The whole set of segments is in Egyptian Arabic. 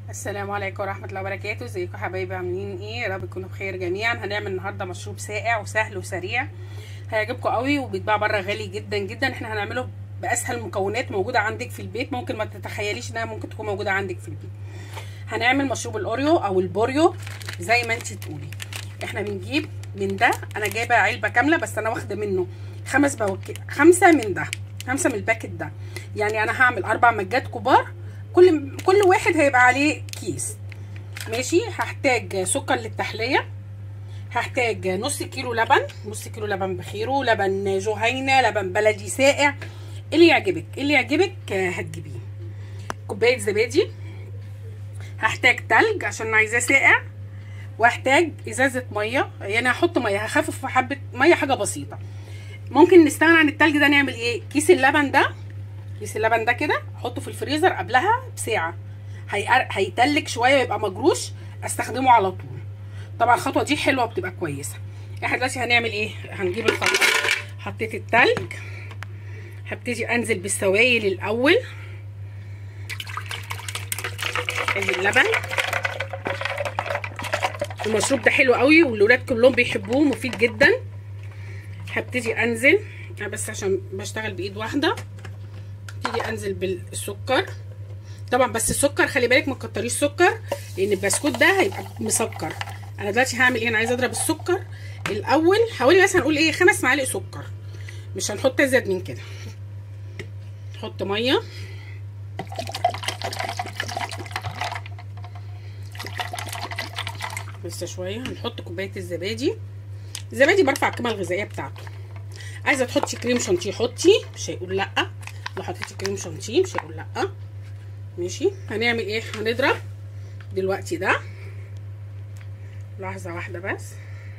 السلام عليكم ورحمة الله وبركاته ازيكم حبايبي عاملين ايه يا رب تكونوا بخير جميعا هنعمل النهارده مشروب ساقع وسهل وسريع هيعجبكم قوي وبيتباع بره غالي جدا جدا احنا هنعمله باسهل مكونات موجوده عندك في البيت ممكن ما تتخيليش انها ممكن تكون موجوده عندك في البيت هنعمل مشروب الاوريو او البوريو زي ما انت تقولي احنا بنجيب من ده انا جايبه علبه كامله بس انا واخده منه خمس بوكي خمسه من ده خمسه من الباكت ده يعني انا هعمل اربع مجات كبار كل كل واحد هيبقى عليه كيس ماشي هحتاج سكر للتحليه هحتاج نص كيلو لبن نص كيلو لبن بخيره لبن جهينه لبن بلدي ساقع اللي يعجبك اللي يعجبك هتجيبيه كوبايه زبادي هحتاج تلج عشان عايزاه ساقع واحتاج ازازه ميه يعني هحط ميه هخفف حبه ميه حاجه بسيطه ممكن نستغنى عن التلج ده نعمل ايه كيس اللبن ده كيس اللبن ده كده احطه في الفريزر قبلها بساعه هيتلج شويه ويبقى مجروش استخدمه على طول طبعا الخطوه دي حلوه وبتبقى كويسه احنا دلوقتي هنعمل ايه هنجيب الخليط حطيت التلج هبتدي انزل بالسوائل الاول ادي اللبن المشروب ده حلو قوي والولاد كلهم بيحبوه مفيد جدا هبتدي انزل انا بس عشان بشتغل بايد واحده ابتدي انزل بالسكر طبعا بس السكر خلي بالك ما تكتريش سكر لان البسكوت ده هيبقى مسكر انا دلوقتي هعمل ايه انا عايزه اضرب السكر الاول حوالي مثلا نقول ايه خمس معالق سكر مش هنحط ازيد من كده نحط ميه لسه شويه هنحط كوبايه الزبادي الزبادي برفع القيمه الغذائيه بتاعته عايزه تحطي كريم شانتيه حطي مش هيقول لا لو حطيتي كريم شانتيه مش هيقول لا ماشي هنعمل ايه هنضرب دلوقتي ده لحظه واحده بس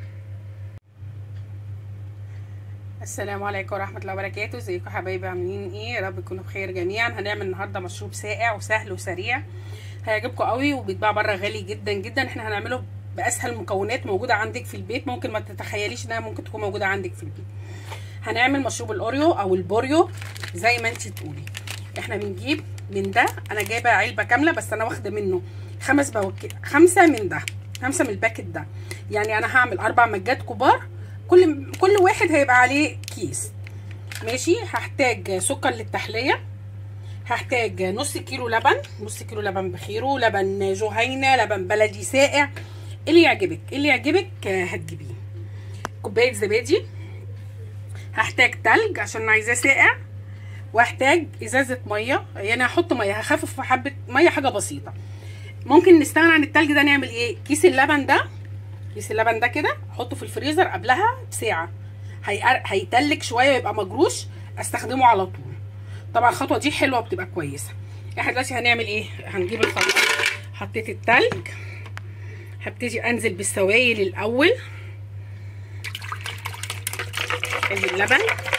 السلام عليكم ورحمه الله وبركاته ازيكم حبايبي عاملين ايه يا رب تكونوا بخير جميعا هنعمل النهارده مشروب ساقع وسهل وسريع هيعجبكم قوي وبيتباع بره غالي جدا جدا احنا هنعمله باسهل مكونات موجوده عندك في البيت ممكن ما تتخيليش انها ممكن تكون موجوده عندك في البيت هنعمل مشروب الاوريو او البوريو زي ما انت تقولي احنا بنجيب من ده انا جايبه علبه كامله بس انا واخده منه خمس بوكي خمسه من ده خمسه من الباكت ده يعني انا هعمل اربع مجات كبار كل كل واحد هيبقى عليه كيس ماشي هحتاج سكر للتحليه هحتاج نص كيلو لبن نص كيلو لبن بخيره لبن جهينه لبن بلدي ساقع اللي يعجبك اللي يعجبك هتجيبيه كوبايه زبادي هحتاج تلج عشان عايزاه ساقع واحتاج ازازه ميه يعني هحط ميه هخفف حبه ميه حاجه بسيطه ممكن نستغنى عن التلج ده نعمل ايه كيس اللبن ده كيس اللبن ده كده احطه في الفريزر قبلها بساعه هيتلج شويه ويبقى مجروش استخدمه على طول طبعا الخطوه دي حلوه وبتبقى كويسه احنا دلوقتي هنعمل ايه هنجيب الخليط حطيت التلج هبتدي انزل بالسوائل الاول ادي اللبن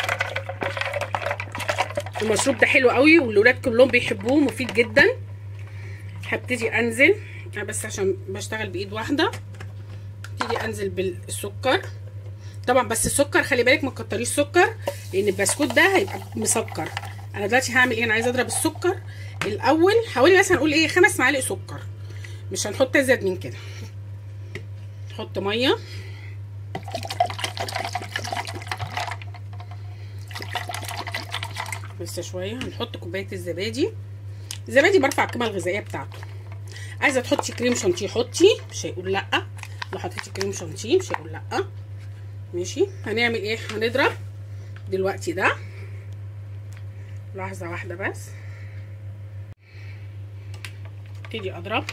المشروب ده حلو قوي والولاد كلهم بيحبوه مفيد جدا هبتدي انزل انا بس عشان بشتغل بايد واحده ابتدي انزل بالسكر طبعا بس السكر خلي بالك ما تكتريش سكر لان البسكوت ده هيبقى مسكر انا دلوقتي هعمل ايه انا عايزه اضرب السكر الاول حوالي مثلا نقول ايه خمس معالق سكر مش هنحط ازيد من كده نحط ميه لسه شويه هنحط كوبايه الزبادي الزبادي برفع القيمه الغذائيه بتاعته عايزه تحطي كريم شانتيه حطي مش هيقول لا لو حطيتي كريم شانتيه مش هيقول لا ماشي هنعمل ايه هنضرب دلوقتي ده لحظه واحده بس ابتدي اضرب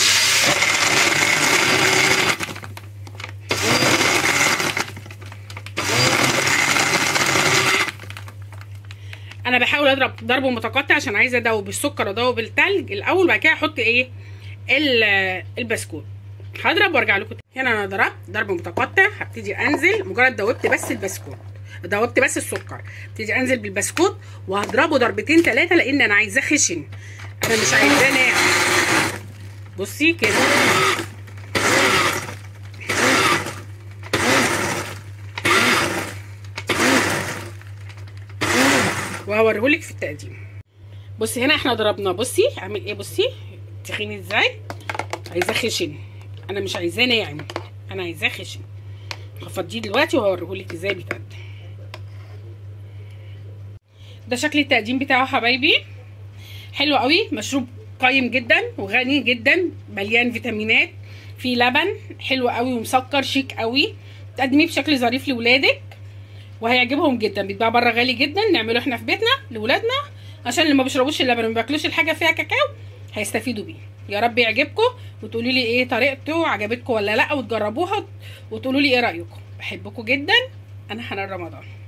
انا بحاول اضرب ضرب متقطع عشان عايزه ادوب السكر وادوب التلج الاول وبعد كده احط ايه البسكوت هضرب وارجع لكم هنا انا ضربت ضرب متقطع هبتدي انزل مجرد دوبت بس البسكوت دوبت بس السكر ابتدي انزل بالبسكوت وهضربه ضربتين ثلاثه لان انا عايزاه خشن انا مش عايزاه ناعم بصي كده وهوريهولك في التقديم بصي هنا احنا ضربنا بصي اعمل ايه بصي تخين ازاي عايزاه خشن انا مش عايزاه ناعم انا عايزاه خشن هفضيه دلوقتي وهوريهولك ازاي بيتقدم ده شكل التقديم بتاعه حبايبي حلو قوي مشروب قيم جدا وغني جدا مليان فيتامينات فيه لبن حلو قوي ومسكر شيك قوي تقدميه بشكل ظريف لولادك وهيعجبهم جدا بيتباع بره غالي جدا نعمله احنا في بيتنا لولادنا عشان اللي ما بيشربوش اللبن وما بياكلوش الحاجه فيها كاكاو هيستفيدوا بيه يا رب يعجبكم وتقولوا لي ايه طريقته عجبتكم ولا لا وتجربوها وتقولوا لي ايه رايكم بحبكم جدا انا حنان رمضان